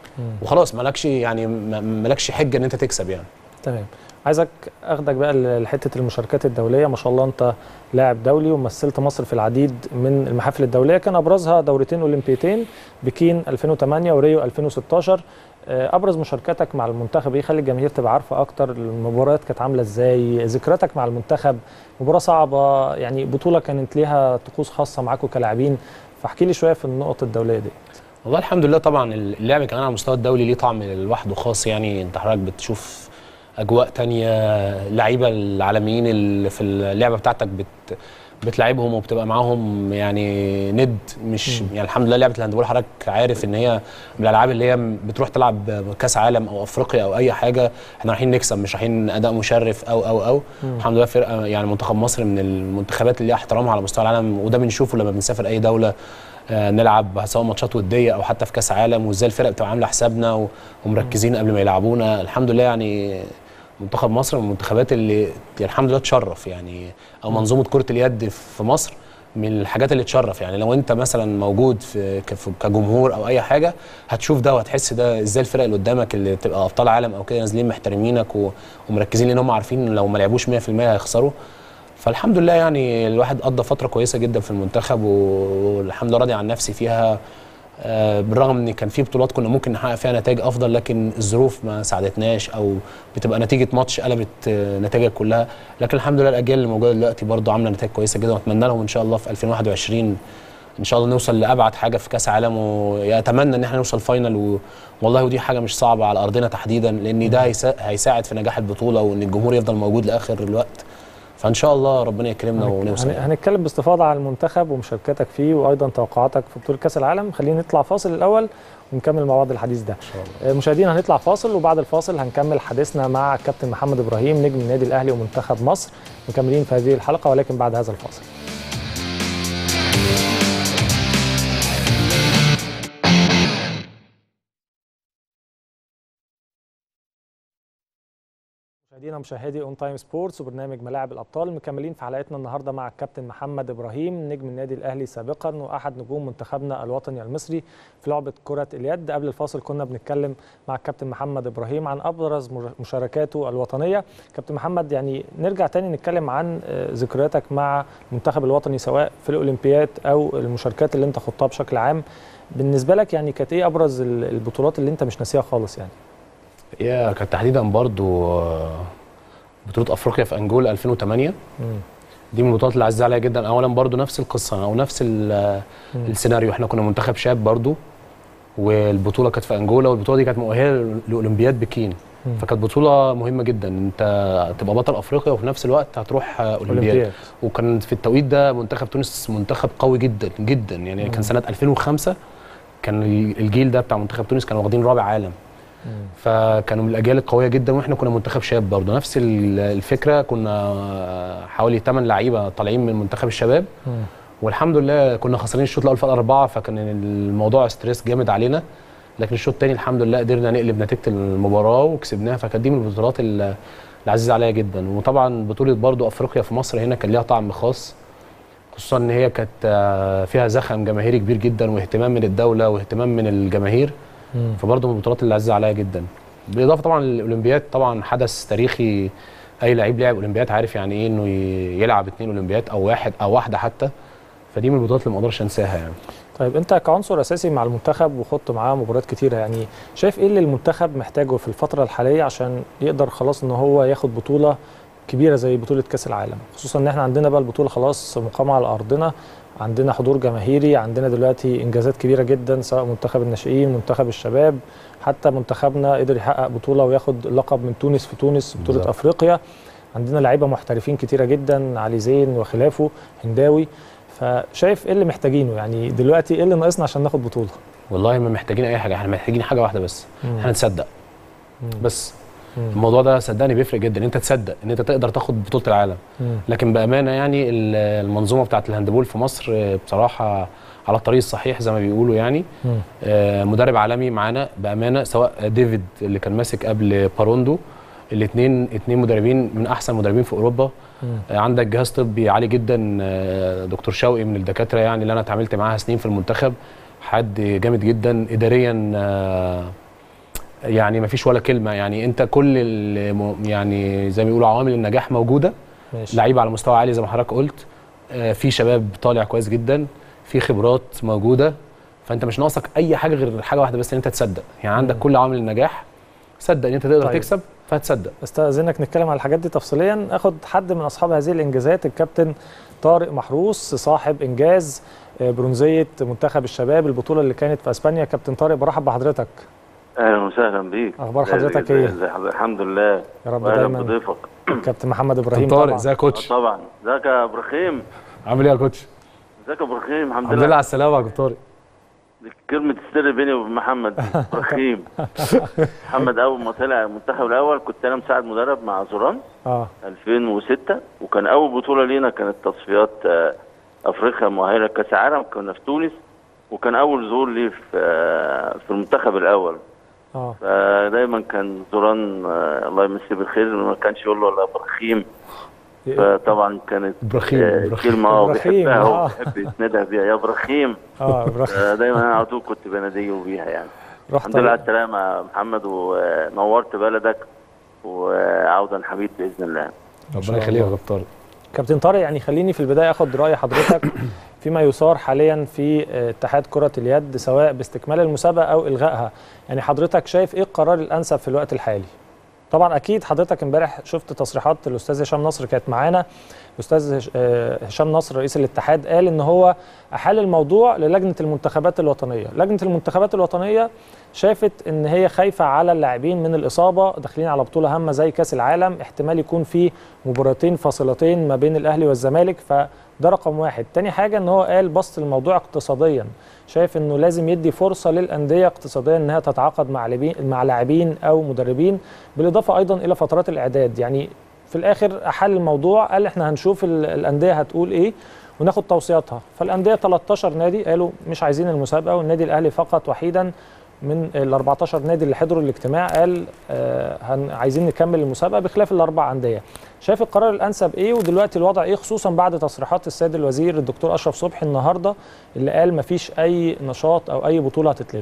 وخلاص مالكش يعني ما- مالكش حجه ان انت تكسب يعني تمام عايزك اخدك بقى ل- لحته المشاركات الدوليه ما شاء الله انت لاعب دولي ومثلت مصر في العديد من المحافل الدوليه كان ابرزها دورتين اولمبيتين بكين 2008 وريو 2016 آه، ابرز مشاركاتك مع المنتخب ايه خلي الجماهير تبقى عارفه اكتر المباريات كانت عامله ازاي ذكرياتك مع المنتخب مباراه صعبه يعني بطوله كانت ليها طقوس خاصه معاكم كلاعبين فاحكي لي شويه في النقط الدوليه دي والله الحمد لله طبعا اللعب كمان على المستوى الدولي ليه طعم لوحده خاص يعني انت حضرتك بتشوف اجواء تانية لعيبه العالميين اللي في اللعبه بتاعتك بت بتلعبهم وبتبقى معاهم يعني ند مش يعني الحمد لله لعبه الهاندبول حضرتك عارف ان هي من الالعاب اللي هي بتروح تلعب كاس عالم او افريقيا او اي حاجه احنا رايحين نكسب مش رايحين اداء مشرف او او او الحمد لله فرقه يعني منتخب مصر من المنتخبات اللي ليها احترامها على مستوى العالم وده بنشوفه لما بنسافر اي دوله آه، نلعب سواء ماتشات وديه او حتى في كاس عالم وازاي الفرق بتبقى عامله حسابنا و- ومركزين قبل ما يلعبونا الحمد لله يعني منتخب مصر من المنتخبات اللي يعني الحمد لله تشرف يعني او منظومه كره اليد في مصر من الحاجات اللي تشرف يعني لو انت مثلا موجود في كف- كجمهور او اي حاجه هتشوف ده وهتحس ده ازاي الفرق اللي قدامك اللي تبقى ابطال عالم او كده نازلين محترمينك و- ومركزين لان هم عارفين لو ما لعبوش 100% هيخسروا فالحمد لله يعني الواحد قضى فتره كويسه جدا في المنتخب و- والحمد لله راضي عن نفسي فيها آه، بالرغم ان كان في بطولات كنا ممكن نحقق فيها نتائج افضل لكن الظروف ما ساعدتناش او بتبقى نتيجه ماتش قلبت آه، نتائجك كلها لكن الحمد لله الاجيال اللي موجوده دلوقتي برضو عامله نتائج كويسه جدا واتمنى لهم ان شاء الله في 2021 ان شاء الله نوصل لابعد حاجه في كاس عالم واتمنى ان احنا نوصل فاينل و... والله ودي حاجه مش صعبه على ارضنا تحديدا لان ده هيسا... هيساعد في نجاح البطوله وان الجمهور يفضل موجود لاخر الوقت فان شاء الله ربنا يكرمنا ونوصل هن- هنتكلم باستفاضه على المنتخب ومشاركتك فيه وايضا توقعاتك في بطوله كاس العالم خلينا نطلع فاصل الاول ونكمل مع بعض الحديث ده ان شاء الله آه، مشاهدينا هنطلع فاصل وبعد الفاصل هنكمل حديثنا مع كابتن محمد ابراهيم نجم النادي الاهلي ومنتخب مصر مكملين في هذه الحلقه ولكن بعد هذا الفاصل مشاهدينا مشاهدي اون تايم سبورتس وبرنامج ملاعب الابطال مكملين في حلقتنا النهارده مع الكابتن محمد ابراهيم نجم النادي الاهلي سابقا واحد نجوم منتخبنا الوطني المصري في لعبه كره اليد قبل الفاصل كنا بنتكلم مع الكابتن محمد ابراهيم عن ابرز مشاركاته الوطنيه كابتن محمد يعني نرجع تاني نتكلم عن ذكرياتك مع المنتخب الوطني سواء في الاولمبياد او المشاركات اللي انت خضتها بشكل عام بالنسبه لك يعني كانت ايه ابرز البطولات اللي انت مش ناسيها خالص يعني هي كانت تحديدا برضو بطوله افريقيا في انجولا 2008 مم. دي من البطولات اللي عزيزه عليا جدا اولا برضو نفس القصه او نفس السيناريو احنا كنا منتخب شاب برضو والبطوله كانت في انجولا والبطوله دي كانت مؤهله لاولمبياد بكين مم. فكانت بطوله مهمه جدا انت تبقى بطل افريقيا وفي نفس الوقت هتروح اولمبياد وكان في التوقيت ده منتخب تونس منتخب قوي جدا جدا يعني مم. كان سنه 2005 كان الجيل ده بتاع منتخب تونس كانوا واخدين رابع عالم فكانوا من الاجيال القويه جدا واحنا كنا منتخب شاب برضه نفس الفكره كنا حوالي 8 لعيبه طالعين من منتخب الشباب مم. والحمد لله كنا خسرانين الشوط الاول في الاربعه فكان الموضوع ستريس جامد علينا لكن الشوط الثاني الحمد لله قدرنا نقلب نتيجه المباراه وكسبناها فكانت دي من البطولات العزيزه عليا جدا وطبعا بطوله برضه افريقيا في مصر هنا كان ليها طعم خاص خصوصا ان هي كانت فيها زخم جماهيري كبير جدا واهتمام من الدوله واهتمام من الجماهير فبرضه من البطولات اللي عزيزه عليا جدا بالاضافه طبعا للاولمبياد طبعا حدث تاريخي اي لعيب لعب اولمبياد عارف يعني ايه انه يلعب اثنين اولمبياد او واحد او واحده حتى فدي من البطولات اللي ما اقدرش انساها يعني طيب انت كعنصر اساسي مع المنتخب وخضت معاه مباريات كتيره يعني شايف ايه اللي المنتخب محتاجه في الفتره الحاليه عشان يقدر خلاص ان هو ياخد بطوله كبيره زي بطوله كاس العالم خصوصا ان احنا عندنا بقى البطوله خلاص مقامه على ارضنا عندنا حضور جماهيري عندنا دلوقتي انجازات كبيره جدا سواء منتخب الناشئين منتخب الشباب حتى منتخبنا قدر يحقق بطوله وياخد لقب من تونس في تونس بطوله بالزبط. افريقيا عندنا لعيبه محترفين كتيره جدا علي زين وخلافه هنداوي فشايف ايه اللي محتاجينه يعني دلوقتي ايه اللي ناقصنا عشان ناخد بطوله والله ما محتاجين اي حاجه احنا محتاجين حاجه واحده بس احنا نصدق بس مم. الموضوع ده صدقني بيفرق جدا انت تصدق ان انت تقدر تاخد بطوله العالم مم. لكن بامانه يعني المنظومه بتاعه الهاندبول في مصر بصراحه على الطريق الصحيح زي ما بيقولوا يعني آه مدرب عالمي معانا بامانه سواء ديفيد اللي كان ماسك قبل باروندو الاثنين اثنين مدربين من احسن مدربين في اوروبا آه عندك جهاز طبي عالي جدا آه دكتور شوقي من الدكاتره يعني اللي انا اتعاملت معاها سنين في المنتخب حد جامد جدا اداريا آه يعني ما فيش ولا كلمه يعني انت كل يعني زي ما بيقولوا عوامل النجاح موجوده لعيبه على مستوى عالي زي ما حضرتك قلت آه في شباب طالع كويس جدا في خبرات موجوده فانت مش ناقصك اي حاجه غير حاجه واحده بس ان انت تصدق يعني عندك كل عوامل النجاح صدق ان انت تقدر طيب. تكسب فهتصدق استاذنك نتكلم على الحاجات دي تفصيليا اخد حد من اصحاب هذه الانجازات الكابتن طارق محروس صاحب انجاز برونزيه منتخب الشباب البطوله اللي كانت في اسبانيا كابتن طارق برحب بحضرتك اهلا وسهلا بيك اخبار حضرتك ايه الحمد لله يا رب دايما بضيفك كابتن محمد ابراهيم طارق ازيك يا كوتش طبعا ازيك يا ابراهيم عامل ايه يا كوتش ازيك يا ابراهيم الحمد لله لله على السلامه يا كابتن طارق كلمة السر بيني وبين محمد ابراهيم محمد اول ما طلع المنتخب الاول كنت انا مساعد مدرب مع زوران اه 2006 وكان اول بطولة لينا كانت تصفيات افريقيا مؤهلة كاس عالم كنا في تونس وكان اول ظهور لي في في المنتخب الاول اه فدايما كان زوران آه الله يمسيه بالخير ما كانش يقول له ولا ابراهيم فطبعا كانت ابراهيم آه كلمه هو بيحبها هو بيحب يتندى بيها يا ابراهيم اه ابراهيم دايما انا على طول كنت بناديه بيها يعني الحمد لله على السلامه يا محمد ونورت بلدك وعودا حبيب باذن الله ربنا يخليك يا كابتن طارق كابتن طارق يعني خليني في البدايه اخد راي حضرتك فيما يثار حاليا في اتحاد كرة اليد سواء باستكمال المسابقة أو إلغائها يعني حضرتك شايف إيه القرار الأنسب في الوقت الحالي طبعا أكيد حضرتك امبارح شفت تصريحات الأستاذ هشام نصر كانت معانا الأستاذ هشام نصر رئيس الاتحاد قال إن هو أحال الموضوع للجنة المنتخبات الوطنية لجنة المنتخبات الوطنية شافت ان هي خايفه على اللاعبين من الاصابه داخلين على بطوله هامه زي كاس العالم احتمال يكون في مباراتين فاصلتين ما بين الاهلي والزمالك فده رقم واحد تاني حاجه ان هو قال بسط الموضوع اقتصاديا شايف انه لازم يدي فرصه للانديه اقتصاديا انها تتعاقد مع لاعبين مع لاعبين او مدربين بالاضافه ايضا الى فترات الاعداد يعني في الاخر احل الموضوع قال احنا هنشوف الانديه هتقول ايه وناخد توصياتها فالانديه 13 نادي قالوا مش عايزين المسابقه والنادي الاهلي فقط وحيدا من ال 14 نادي اللي حضروا الاجتماع قال آه هن عايزين نكمل المسابقه بخلاف الاربع انديه شايف القرار الانسب ايه ودلوقتي الوضع ايه خصوصا بعد تصريحات السيد الوزير الدكتور اشرف صبحي النهارده اللي قال مفيش اي نشاط او اي بطوله هتتلغي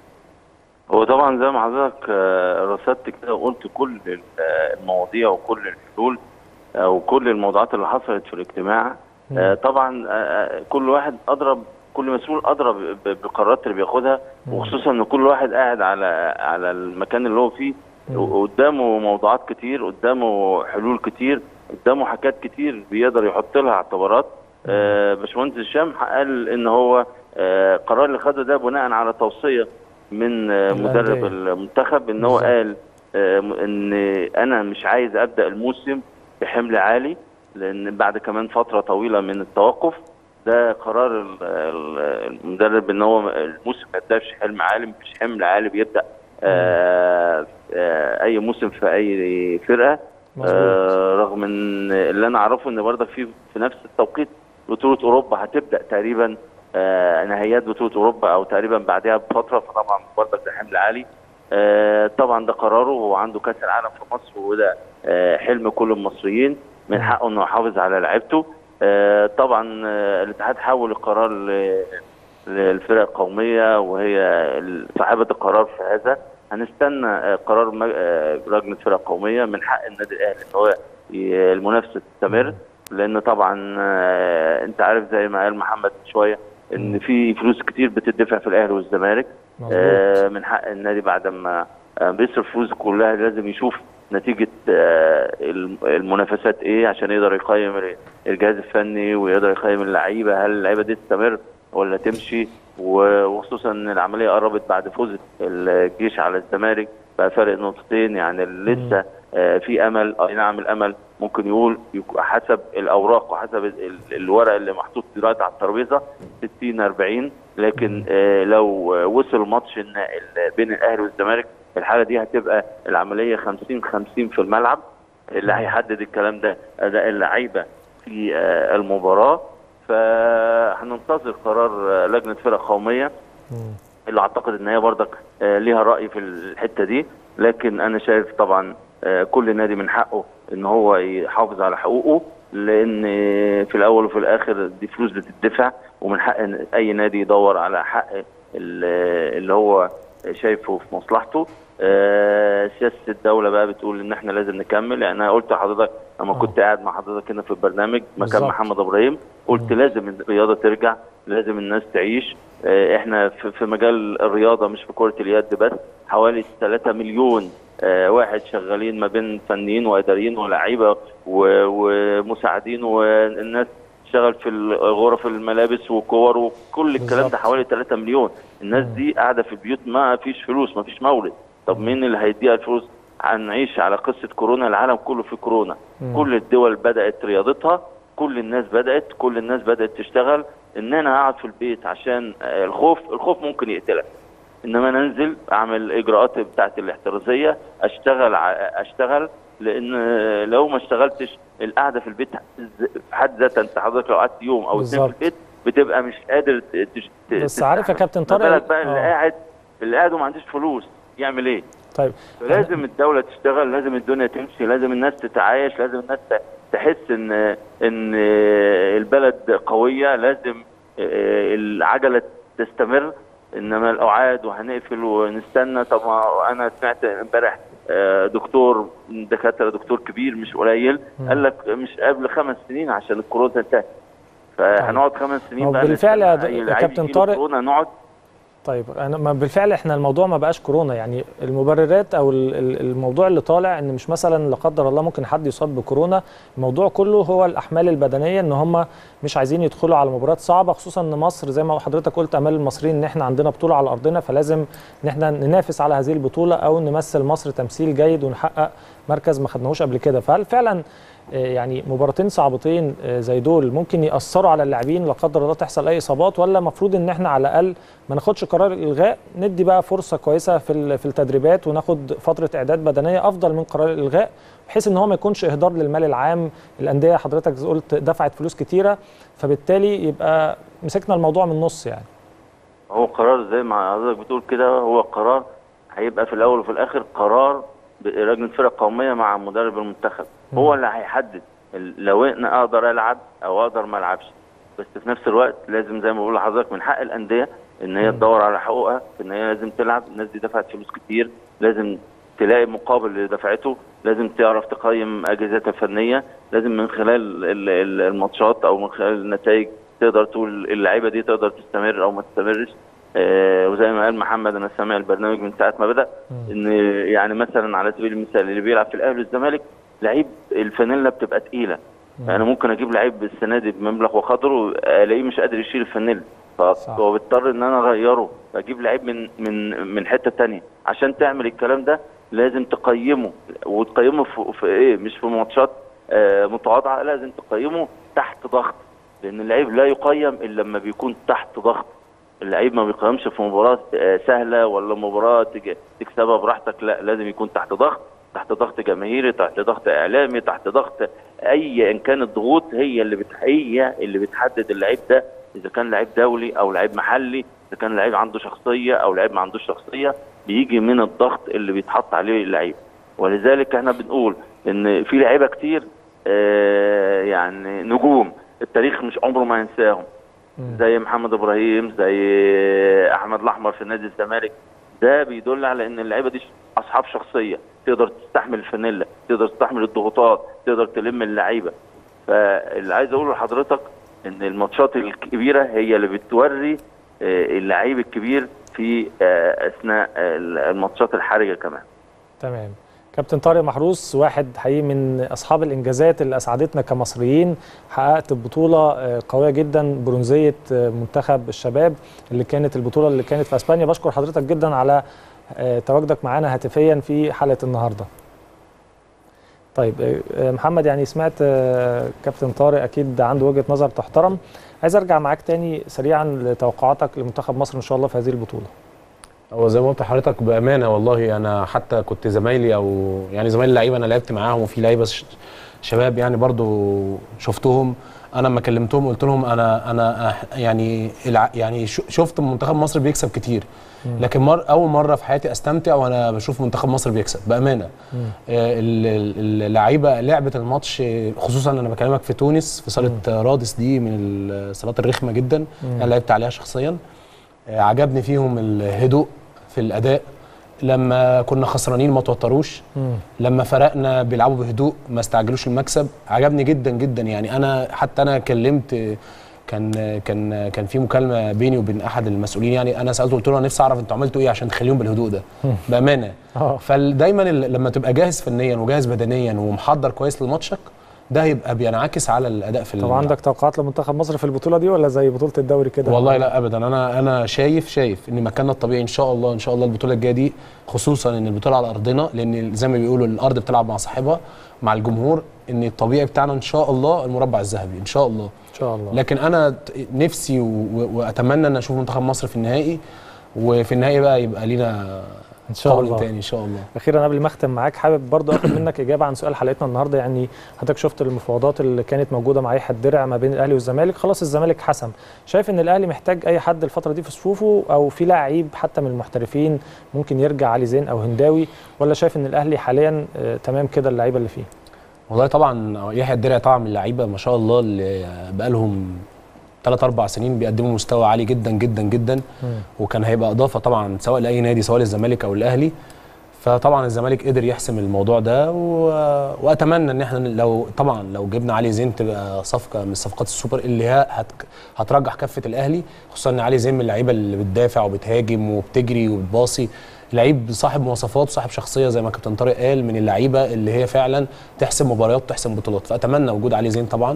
هو طبعا زي ما حضرتك آه، رصدت كده وقلت كل ال- آه، المواضيع وكل الحلول آه، وكل الموضوعات اللي حصلت في الاجتماع آه، طبعا آه، آه، كل واحد اضرب كل مسؤول اضرب ب- بالقرارات اللي بياخدها وخصوصا ان كل واحد قاعد على على المكان اللي هو فيه وقدامه موضوعات كتير قدامه حلول كتير قدامه حاجات كتير بيقدر يحط لها اعتبارات آه، باشمهندس هشام قال ان هو آه، القرار اللي خده ده بناء على توصيه من آه، مدرب الأندية. المنتخب ان هو بالظبط. قال آه، ان انا مش عايز ابدا الموسم بحمل عالي لان بعد كمان فتره طويله من التوقف ده قرار ال- ال- المدرب ان هو الموسم ما يبداش حلم عالي مفيش حمل عالي بيبدا آه، آه، اي موسم في اي فرقه مظبوط. آه، رغم ان اللي انا اعرفه ان برضك في في نفس التوقيت بطوله اوروبا هتبدا تقريبا آه، نهائيات بطوله اوروبا او تقريبا بعدها بفتره فطبعا برضك ده حمل عالي آه، طبعا ده قراره هو عنده كاس العالم في مصر وده آه، حلم كل المصريين من حقه انه يحافظ على لعيبته آه، طبعا آه، الاتحاد حول القرار ل- للفرق القوميه وهي ال- صاحبه القرار في هذا هنستنى آه، قرار مج- آه، لجنه فرق قوميه من حق النادي الاهلي ان هو ي- المنافسه تستمر لان طبعا آه، انت عارف زي ما قال محمد من شويه ان في فلوس كتير بتدفع في الاهلي والزمالك مظبوط. آه، من حق النادي بعد ما آه، بيصرف فلوس كلها لازم يشوف نتيجة آه، الم- المنافسات ايه عشان يقدر يقيم ال- الجهاز الفني ويقدر يقيم اللعيبة هل اللعيبة دي تستمر ولا تمشي و- وخصوصا ان العملية قربت بعد فوز الجيش على الزمالك بقى فرق نقطتين يعني لسه آه، في امل اي نعم الامل ممكن يقول يك- حسب الاوراق وحسب ال- ال- الورق اللي محطوط دلوقتي على الترابيزه 60 40 لكن آه، لو آه، وصل ماتش إن ال- بين الاهلي والزمالك الحاله دي هتبقى العمليه 50 50 في الملعب اللي هيحدد الكلام ده اداء اللعيبه في آه، المباراه فهننتظر قرار آه، لجنه فرق قوميه اللي اعتقد ان هي برضك آه، ليها راي في الحته دي لكن انا شايف طبعا آه، كل نادي من حقه ان هو يحافظ على حقوقه لان في الاول وفي الاخر دي فلوس بتدفع ومن حق إن اي نادي يدور على حق ال- اللي هو شايفه في مصلحته آه، سياسه الدوله بقى بتقول ان احنا لازم نكمل يعني انا قلت لحضرتك لما كنت قاعد مع حضرتك هنا في البرنامج مكان بالظبط. محمد ابراهيم قلت لازم الرياضه ترجع لازم الناس تعيش آه، احنا في في مجال الرياضه مش في كره اليد بس حوالي 3 مليون آه، واحد شغالين ما بين فنيين واداريين ولاعيبه و- ومساعدين والناس تشتغل في غرف الملابس وكور وكل الكلام بالظبط. ده حوالي 3 مليون الناس دي قاعده في البيوت ما فيش فلوس ما فيش مورد طب مين اللي هيديها الفلوس هنعيش على قصه كورونا العالم كله في كورونا كل الدول بدات رياضتها كل الناس بدات كل الناس بدات تشتغل ان انا اقعد في البيت عشان آه، الخوف الخوف ممكن يقتلك انما انا انزل اعمل اجراءات بتاعت الاحترازيه اشتغل ع- اشتغل لان آه، لو ما اشتغلتش القعده في البيت ز- في حد ذاتها انت حضرتك لو قعدت يوم او اثنين في بالظبط. البيت بتبقى مش قادر ت- تش- ت- بس عارف يا تستحمل. كابتن ما طارق بالك بقى اللي آه. قاعد اللي قاعد وما عندوش فلوس يعمل ايه؟ طيب لازم الدولة تشتغل لازم الدنيا تمشي لازم الناس تتعايش لازم الناس ت- تحس ان ان البلد قوية لازم العجلة تستمر انما الاوعاد وهنقفل ونستنى طب ما انا سمعت امبارح آه، دكتور من دكاتره دكتور كبير مش قليل قال لك مش قبل خمس سنين عشان الكورونا انتهت فهنقعد خمس سنين هو بقى بالفعل يا نستنى د- أي يا لعيب كابتن يجيله طارق كورونا نقعد طيب انا ما بالفعل احنا الموضوع ما بقاش كورونا يعني المبررات او ال- ال- الموضوع اللي طالع ان مش مثلا لا قدر الله ممكن حد يصاب بكورونا الموضوع كله هو الاحمال البدنيه ان هم مش عايزين يدخلوا على مباريات صعبه خصوصا ان مصر زي ما حضرتك قلت امال المصريين ان احنا عندنا بطوله على ارضنا فلازم ان احنا ننافس على هذه البطوله او نمثل مصر تمثيل جيد ونحقق مركز ما خدناهوش قبل كده فهل فعلا آه، يعني مباراتين صعبتين آه، زي دول ممكن ياثروا على اللاعبين لا قدر الله تحصل اي اصابات ولا المفروض ان احنا على الاقل ما ناخدش قرار الالغاء ندي بقى فرصه كويسه في ال- في التدريبات وناخد فتره اعداد بدنيه افضل من قرار الالغاء بحيث ان هو ما يكونش اهدار للمال العام الانديه حضرتك قلت دفعت فلوس كتيره فبالتالي يبقى مسكنا الموضوع من النص يعني هو قرار زي ما حضرتك بتقول كده هو قرار هيبقى في الاول وفي الاخر قرار ب- لجنه فرق قوميه مع مدرب المنتخب هو اللي هيحدد ال- لو انا اقدر العب او اقدر ما العبش بس في نفس الوقت لازم زي ما بقول لحضرتك من حق الانديه ان هي تدور على حقوقها ان هي لازم تلعب الناس دي دفعت فلوس كتير لازم تلاقي مقابل اللي دفعته لازم تعرف تقيم اجهزتها الفنيه لازم من خلال ال- ال- الماتشات او من خلال النتائج تقدر تقول اللعيبه دي تقدر تستمر او ما تستمرش آه وزي ما قال محمد انا سامع البرنامج من ساعه ما بدا ان يعني مثلا على سبيل المثال اللي بيلعب في الاهلي والزمالك لعيب الفانيلا بتبقى تقيله يعني ممكن اجيب لعيب السنه دي بمبلغ وقدره الاقيه مش قادر يشيل الفانيلا صح. فهو بيضطر ان انا اغيره اجيب لعيب من من من حته تانية عشان تعمل الكلام ده لازم تقيمه وتقيمه في, في ايه مش في ماتشات آه متواضعه لازم تقيمه تحت ضغط لان اللعيب لا يقيم الا لما بيكون تحت ضغط اللعيب ما بيقيمش في مباراه آه، سهله ولا مباراه تج- تكسبها براحتك لا لازم يكون تحت ضغط تحت ضغط جماهيري تحت ضغط اعلامي تحت ضغط اي ان كان الضغوط هي اللي بت... هي اللي بتحدد اللعيب ده اذا كان لعيب دولي او لعيب محلي اذا كان لعيب عنده شخصيه او لعيب ما عندوش شخصيه بيجي من الضغط اللي بيتحط عليه اللعيب ولذلك احنا بنقول ان في لعيبه كتير آه يعني نجوم التاريخ مش عمره ما ينساهم زي محمد ابراهيم زي احمد الاحمر في نادي الزمالك ده بيدل على ان اللعيبه دي اصحاب شخصيه تقدر تستحمل الفانيلا تقدر تستحمل الضغوطات تقدر تلم اللعيبه فاللي عايز اقوله لحضرتك ان الماتشات الكبيره هي اللي بتوري آه، اللعيب الكبير في آه، اثناء آه، الماتشات الحرجه كمان تمام كابتن طارق محروس واحد حقيقي من اصحاب الانجازات اللي اسعدتنا كمصريين حققت بطوله آه، قويه جدا برونزيه آه، منتخب الشباب اللي كانت البطوله اللي كانت في اسبانيا بشكر حضرتك جدا على آه، تواجدك معانا هاتفيا في حلقه النهارده طيب آه، محمد يعني سمعت آه، كابتن طارق اكيد عنده وجهه نظر تحترم عايز ارجع معاك تاني سريعا لتوقعاتك لمنتخب مصر ان شاء الله في هذه البطوله هو زي ما قلت لحضرتك بامانه والله انا حتى كنت زمايلي او يعني زمايلي لعيبه انا لعبت معاهم وفي لعيبه ش- شباب يعني برضو شفتهم انا لما كلمتهم قلت لهم انا انا أح- يعني الع- يعني ش- شفت منتخب مصر بيكسب كتير لكن مر اول مره في حياتي استمتع وانا بشوف منتخب مصر بيكسب بامانه آه، ال- ال- اللعيبه لعبه الماتش آه، خصوصا انا بكلمك في تونس في صاله آه، رادس دي من الصالات الرخمه جدا انا لعبت عليها شخصيا آه، عجبني فيهم الهدوء في الاداء لما كنا خسرانين ما توتروش لما فرقنا بيلعبوا بهدوء ما استعجلوش المكسب عجبني جدا جدا يعني انا حتى انا كلمت آه، كان كان كان في مكالمه بيني وبين احد المسؤولين يعني انا سالته قلت له انا نفسي اعرف انتوا عملتوا ايه عشان تخليهم بالهدوء ده بامانه اه فدايما لما تبقى جاهز فنيا وجاهز بدنيا ومحضر كويس لماتشك ده هيبقى بينعكس على الاداء في طب الملعب. عندك توقعات لمنتخب مصر في البطوله دي ولا زي بطوله الدوري كده والله لا ابدا انا انا شايف شايف ان مكاننا الطبيعي ان شاء الله ان شاء الله البطوله الجايه دي خصوصا ان البطوله على ارضنا لان زي ما بيقولوا الارض بتلعب مع صاحبها مع الجمهور ان الطبيعي بتاعنا ان شاء الله المربع الذهبي ان شاء الله ان شاء الله لكن انا ت- نفسي و- و- واتمنى ان اشوف منتخب مصر في النهائي وفي النهائي بقى يبقى لينا ان شاء قول الله تاني ان شاء الله اخيرا قبل ما اختم معاك حابب برضو اخد منك اجابه عن سؤال حلقتنا النهارده يعني حضرتك شفت المفاوضات اللي كانت موجوده مع اي حد درع ما بين الاهلي والزمالك خلاص الزمالك حسم شايف ان الاهلي محتاج اي حد الفتره دي في صفوفه او في لعيب حتى من المحترفين ممكن يرجع علي زين او هنداوي ولا شايف ان الاهلي حاليا آه تمام كده اللعيبه اللي فيه والله طبعا يحيى الدرع طبعا من اللعيبه ما شاء الله اللي بقالهم ثلاث اربع سنين بيقدموا مستوى عالي جدا جدا جدا وكان هيبقى اضافه طبعا سواء لاي نادي سواء للزمالك او الاهلي فطبعا الزمالك قدر يحسم الموضوع ده و... واتمنى ان احنا لو طبعا لو جبنا علي زين تبقى صفقه من صفقات السوبر اللي هي هت... هترجح كفه الاهلي خصوصا ان علي زين من اللعيبه اللي بتدافع وبتهاجم وبتجري وبتباصي لعيب صاحب مواصفات صاحب شخصيه زي ما كابتن طارق قال من اللعيبه اللي هي فعلا تحسم مباريات وتحسم بطولات فاتمنى وجود علي زين طبعا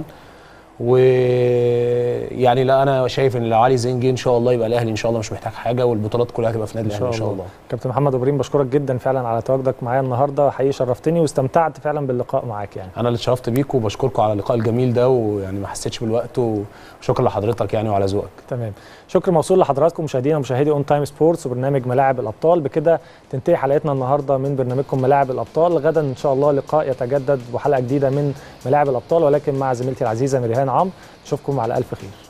ويعني لا انا شايف ان لو علي زين جه ان شاء الله يبقى الاهلي ان شاء الله مش محتاج حاجه والبطولات كلها هتبقى في نادي الاهلي ان شاء الله كابتن محمد ابراهيم بشكرك جدا فعلا على تواجدك معايا النهارده حقيقي شرفتني واستمتعت فعلا باللقاء معاك يعني انا اللي اتشرفت بيكم وبشكركم على اللقاء الجميل ده ويعني ما حسيتش بالوقت وشكرا لحضرتك يعني وعلى ذوقك تمام شكر موصول لحضراتكم مشاهدينا ومشاهدي اون تايم سبورتس وبرنامج ملاعب الابطال بكده تنتهي حلقتنا النهارده من برنامجكم ملاعب الابطال غدا ان شاء الله لقاء يتجدد وحلقه جديده من ملاعب الابطال ولكن مع زميلتي العزيزه مريهان عمرو نشوفكم على الف خير